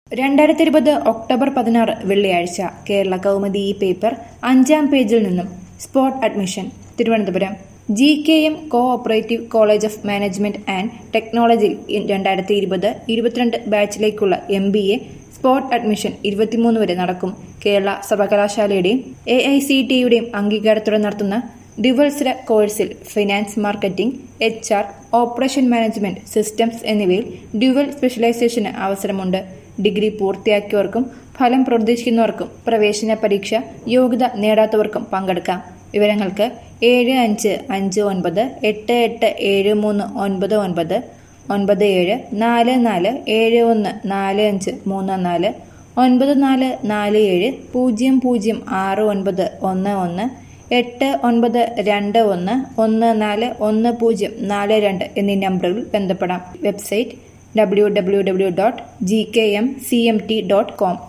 രണ്ടായിരത്തി ഇരുപത് ഒക്ടോബർ പതിനാറ് വെള്ളിയാഴ്ച കേരള കൗമുദി ഈ പേപ്പർ അഞ്ചാം പേജിൽ നിന്നും spot admission Thiruvananthapuram G K M cooperative college of management and ടെക്നോളജിയിൽ രണ്ടായിരത്തി ഇരുപത് ഇരുപത്തിരണ്ട് ബാച്ചിലേക്കുള്ള M B A spot admission ഇരുപത്തിമൂന്ന് വരെ നടക്കും കേരള സർവകലാശാലയുടെയും എ ഐ സി ടിയുടെയും അംഗീകാരത്തോടെ നടത്തുന്ന ദ്വിവത്സര കോഴ്സിൽ finance marketing H R operation management systems എന്നിവയിൽ ഡ്യുവൽ സ്പെഷ്യലൈസേഷന് അവസരമുണ്ട് ഡിഗ്രി പൂർത്തിയാക്കിയവർക്കും ഫലം പ്രതീക്ഷിക്കുന്നവർക്കും പ്രവേശന പരീക്ഷ യോഗ്യത നേടാത്തവർക്കും പങ്കെടുക്കാം വിവരങ്ങൾക്ക് ഏഴ് അഞ്ച് അഞ്ച് ഒൻപത് എട്ട് എട്ട് ഏഴ് മൂന്ന് ഒൻപത് ഒൻപത് ഒൻപത് ഏഴ് നാല് നാല് ഏഴ് ഒന്ന് നാല് അഞ്ച് മൂന്ന് നാല് ഒൻപത് നാല് നാല് ഏഴ് പൂജ്യം പൂജ്യം ആറ് ഒൻപത് ഒന്ന് ഒന്ന് എട്ട് ഒൻപത് രണ്ട് ഒന്ന് ഒന്ന് നാല് ഒന്ന് പൂജ്യം നാല് രണ്ട് എന്നീ നമ്പറുകളിൽ ബന്ധപ്പെടാം website W W W dot G K M C M T dot com